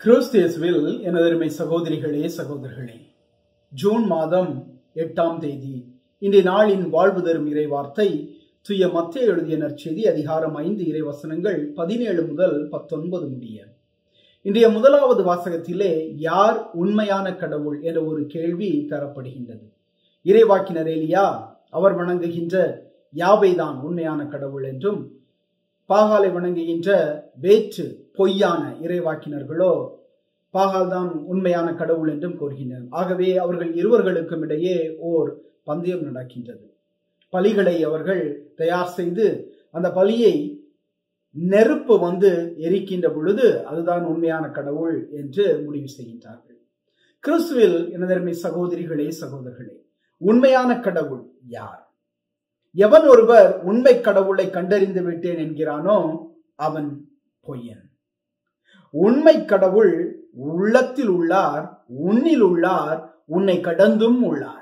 கிறிஸ்தியஸ்வில் எனதருமை சகோதரிகளே சகோதரர்களே ஜூன் மாதம் எட்டாம் தேதி இன்றைய நாளின் வாழ்வு தரும் இறைவார்த்தை துய மத்திய எழுதிய நற்செய்தி அதிகாரம் ஐந்து இறைவசனங்கள் பதினேழு முதல் பத்தொன்பது முடிய இன்றைய முதலாவது வாசகத்திலே யார் உண்மையான கடவுள் என்ற ஒரு கேள்வி தரப்படுகின்றது இறைவாக்கினர் எலியா அவர் வணங்குகின்ற யாவைதான் உண்மையான கடவுள் என்றும் பாகாலை வணங்குகின்ற வேற்று பொய்யான இறைவாக்கினர்களோ பாகால் தான் உண்மையான கடவுள் என்றும் கூறுகின்றனர் ஆகவே அவர்கள் இருவர்களுக்கும் இடையே ஓர் பந்தயம் நடக்கின்றது பலிகளை அவர்கள் தயார் செய்து அந்த பலியை நெருப்பு வந்து எரிக்கின்ற பொழுது அதுதான் உண்மையான கடவுள் என்று முடிவு செய்கின்றார்கள் கிறிஸ்துவில் எனதருமை சகோதரிகளே சகோதரர்களே உண்மையான கடவுள் யார் எவன் ஒருவர் உண்மை கடவுளை கண்டறிந்து விட்டேன் என்கிறானோ அவன் பொய்யன் உண்மை கடவுள் உள்ளத்தில் உள்ளார் உன்னில் உள்ளார் உன்னை கடந்தும் உள்ளார்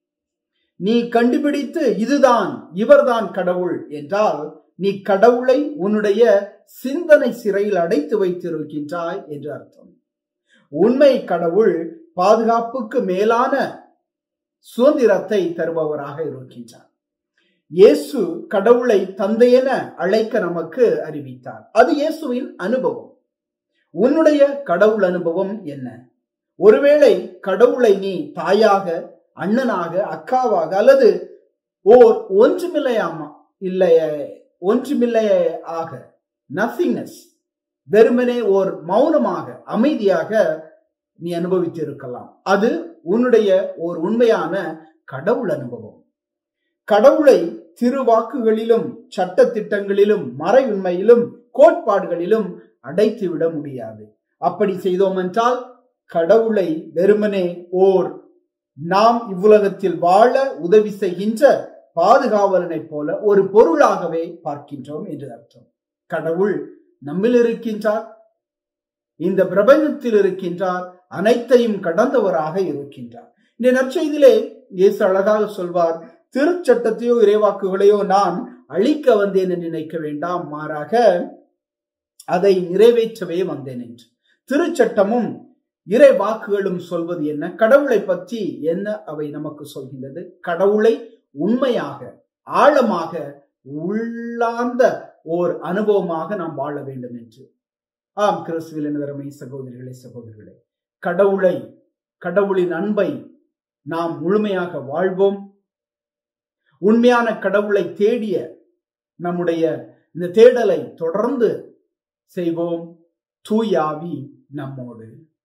நீ கண்டுபிடித்து இதுதான் இவர்தான் கடவுள் என்றால் நீ கடவுளை உன்னுடைய சிந்தனை சிறையில் அடைத்து வைத்திருக்கின்றாய் என்று அர்த்தம் உண்மை கடவுள் பாதுகாப்புக்கு மேலான சுதந்திரத்தை தருபவராக இருக்கின்றார் இயேசு கடவுளை தந்தையென அழைக்க நமக்கு அறிவித்தார் அது இயேசுவின் அனுபவம் உன்னுடைய கடவுள் அனுபவம் என்ன ஒருவேளை கடவுளை நீ தாயாக அண்ணனாக அக்காவாக அல்லது ஓர் ஒன்றுமில்லையாமா இல்லைய ஒன்றுமில்லைய ஆக நத்திங்னஸ் வெறுமனே ஓர் மௌனமாக அமைதியாக நீ அனுபவித்து இருக்கலாம் அது உன்னுடைய ஓர் உண்மையான கடவுள் அனுபவம் கடவுளை திருவாக்குகளிலும் சட்ட திட்டங்களிலும் மறை உண்மையிலும் கோட்பாடுகளிலும் அடைத்து விட முடியாது அப்படி செய்தோம் என்றால் கடவுளை வெறுமனே ஓர் நாம் இவ்வுலகத்தில் வாழ உதவி செய்கின்ற பாதுகாவலனை போல ஒரு பொருளாகவே பார்க்கின்றோம் என்று அர்த்தம் கடவுள் நம்மில் இருக்கின்றார் இந்த பிரபஞ்சத்தில் இருக்கின்றார் அனைத்தையும் கடந்தவராக இருக்கின்றார் இந்த நற்செய்தியிலே இயேசு அழகாக சொல்வார் திருச்சட்டத்தையோ இறைவாக்குகளையோ நான் அழிக்க வந்தேன் என்று நினைக்க வேண்டாம் மாறாக அதை நிறைவேற்றவே வந்தேன் என்று திருச்சட்டமும் இறை வாக்குகளும் சொல்வது என்ன கடவுளை பற்றி என்ன அவை நமக்கு சொல்கின்றது கடவுளை உண்மையாக ஆழமாக உள்ளார்ந்த ஓர் அனுபவமாக நாம் வாழ வேண்டும் என்று ஆம் கிறிஸ்துவில் எனதரமை சகோதரிகளே சகோதரிகளே கடவுளை கடவுளின் அன்பை நாம் முழுமையாக வாழ்வோம் உண்மையான கடவுளை தேடிய நம்முடைய இந்த தேடலை தொடர்ந்து செய்வோம் தூயாவி நம்மோடு